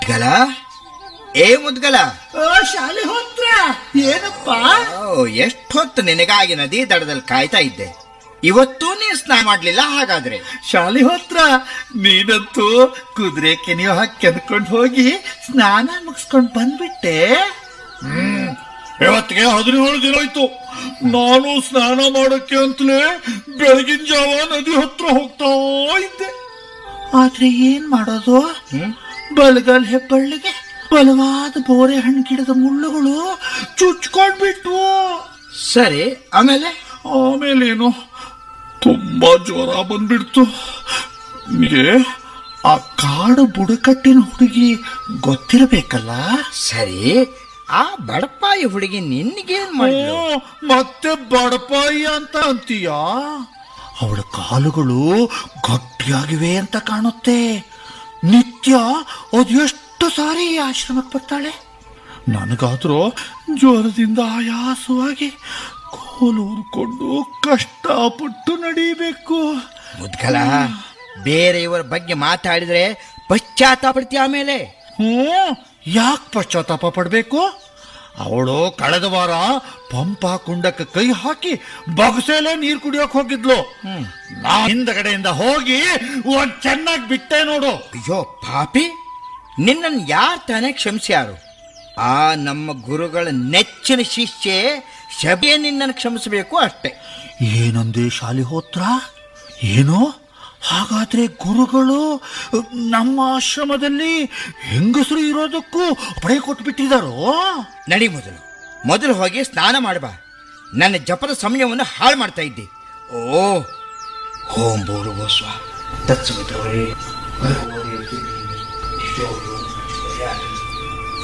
ಮುದ್ಗಲ ಏ ಮುದ್ಗಲ ಓ ಶಾಲೆ ಹೋತ್ರ ಏನಪ್ಪ ಓ ಎಷ್ಟೊತ್ತು ನಿನಗಾಗಿ ನದಿ ದಡದಲ್ಲಿ ಕಾಯ್ತಾ ಇದ್ದೆ ಇವತ್ತೂ ನೀನ್ ಸ್ನಾನ ಮಾಡ್ಲಿಲ್ಲ ಹಾಗಾದ್ರೆ ಶಾಲೆ ಹೋತ್ರ ನೀನಂತೂ ಕುದುರೆ ಕೆನೆಯೋ ಹಾಕಿ ಕೆದ್ಕೊಂಡು ಹೋಗಿ ಸ್ನಾನ ಮುಗಿಸ್ಕೊಂಡು ಬಂದ್ಬಿಟ್ಟೆ ಇವತ್ತಿಗೆ ಹದಿನೇಳು ದಿನ ಆಯ್ತು ನಾನು ಸ್ನಾನ ಮಾಡೋಕ್ಕೆ ಅಂತಲೇ ಬೆಳಗಿನ ಜಾವ ನದಿ ಹತ್ರ ಹೋಗ್ತಾ ಇದ್ದೆ ಆದ್ರೆ ಏನ್ ಮಾಡೋದು ಹ್ಮ್? ಬಲಗಲ್ ಹೆಬ್ಬಳ್ಳಿಗೆ ಬಲವಾದ ಬೋರೆ ಹಣ್ಣು ಗಿಡದ ಮುಳ್ಳುಗಳು ಚುಚ್ಕೊಂಡ್ಬಿಟ್ವು ಸರಿ ಆಮೇಲೆ ಆಮೇಲೇನು ತುಂಬಾ ಜ್ವರ ಬಂದ್ಬಿಡ್ತು ನಿಮಗೆ ಆ ಕಾಡು ಬುಡಕಟ್ಟಿನ ಹುಡುಗಿ ಗೊತ್ತಿರಬೇಕಲ್ಲ ಸರಿ ಆ ಬಡಪಾಯಿ ಹುಡುಗಿ ನಿನ್ಗೇನ್ ಮಾಡಿದ್ಲು ಓ, ಮತ್ತೆ ಬಡಪಾಯಿ ಅಂತ ಅಂತೀಯ ಅವಳ ಕಾಲುಗಳು ಗಟ್ಟಿಯಾಗಿವೆ ಅಂತ ಕಾಣುತ್ತೆ ನಿತ್ಯ ಅದೆಷ್ಟು ಸಾರಿ ಈ ಆಶ್ರಮಕ್ಕೆ ಬರ್ತಾಳೆ ನನಗಾದ್ರೂ ಜ್ವರದಿಂದ ಆಯಾಸವಾಗಿ ಕೋಲು ಊದ್ಕೊಂಡು ಕಷ್ಟಪಟ್ಟು ನಡೀಬೇಕು ಮುದ್ಗಲ ಬೇರೆಯವರ ಬಗ್ಗೆ ಮಾತಾಡಿದ್ರೆ ಪಶ್ಚಾತ್ತಾಪ ಪಡ್ತೀಯ ಆಮೇಲೆ ಹ್ಞೂ ಯಾಕೆ ಪಶ್ಚಾತ್ತಾಪ ಪಡಬೇಕು ಅವಳು ಕಳೆದ ವಾರ ಪಂಪ ಕುಂಡಕ್ಕೆ ಕೈ ಹಾಕಿ ಬಗಸೆಲೆ ನೀರು ಕುಡಿಯೋಕ್ ಹೋಗಿದ್ಲು ನಾ ಹಿಂದಗಡೆಯಿಂದ ಹೋಗಿ ಒಂದ್ ಚೆನ್ನಾಗಿ ಬಿಟ್ಟೆ ನೋಡು ಅಯ್ಯೋ ಪಾಪಿ ನಿನ್ನನ್ನು ಯಾರು ತಾನೇ ಕ್ಷಮಿಸ್ಯಾರು ಆ ನಮ್ಮ ಗುರುಗಳ ನೆಚ್ಚಿನ ಶಿಷ್ಯೆ ಶಬೆ ನಿನ್ನನ್ನು ಕ್ಷಮಿಸಬೇಕು ಅಷ್ಟೇ ಏನಂದೆ ಶಾಲೆ ಹೋತ್ರ ಏನು ಹಾಗಾದ್ರೆ ಗುರುಗಳು ನಮ್ಮ ಆಶ್ರಮದಲ್ಲಿ ಹೆಂಗಸರು ಇರೋದಕ್ಕೂ ಪಡೆ ಕೊಟ್ಬಿಟ್ಟಿದಾರೋ ನಡಿ ಮೊದಲು ಮೊದಲು ಹೋಗಿ ಸ್ನಾನ ಮಾಡಬಾ ನನ್ನ ಜಪದ ಸಮಯವನ್ನು ಹಾಳು ಮಾಡ್ತಾ ಇದ್ದೆ ಓ ಓಂ ಬೋರು ಗೋಸ್ವ ತತ್ಸವಿತವರೇ